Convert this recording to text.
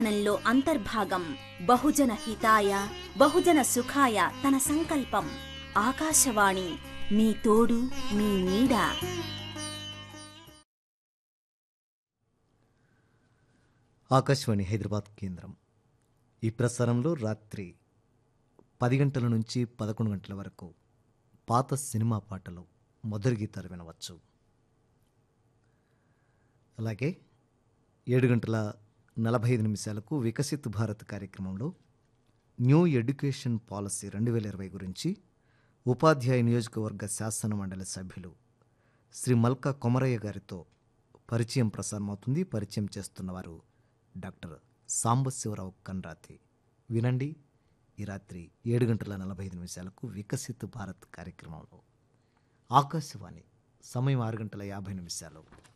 నంలో అంతర్భాగం బహుజన హితాయ బహుజన సుఖాయ తన సంకల్పం ఆకాశవాణి మీ తోడు మీ నీడ ఆకాశవాణి హైదరాబాద్ కేంద్రం ఈ ప్రసారంలో రాత్రి పది గంటల నుంచి పదకొండు గంటల వరకు పాత సినిమా పాటలు మొదటి గీతాలు వినవచ్చు అలాగే ఏడు గంటల నలభై ఐదు నిమిషాలకు వికసిత్ భారత్ కార్యక్రమంలో న్యూ ఎడ్యుకేషన్ పాలసీ రెండు వేల ఇరవై గురించి ఉపాధ్యాయ నియోజకవర్గ శాసన మండలి సభ్యులు శ్రీ మల్కా కొమరయ్య గారితో పరిచయం ప్రసారమవుతుంది పరిచయం చేస్తున్నవారు డాక్టర్ సాంబశివరావు కన్రాతి వినండి ఈ రాత్రి ఏడు గంటల నలభై ఐదు నిమిషాలకు వికసిత్ భారత్ కార్యక్రమంలో ఆకాశవాణి సమయం ఆరు గంటల యాభై నిమిషాలు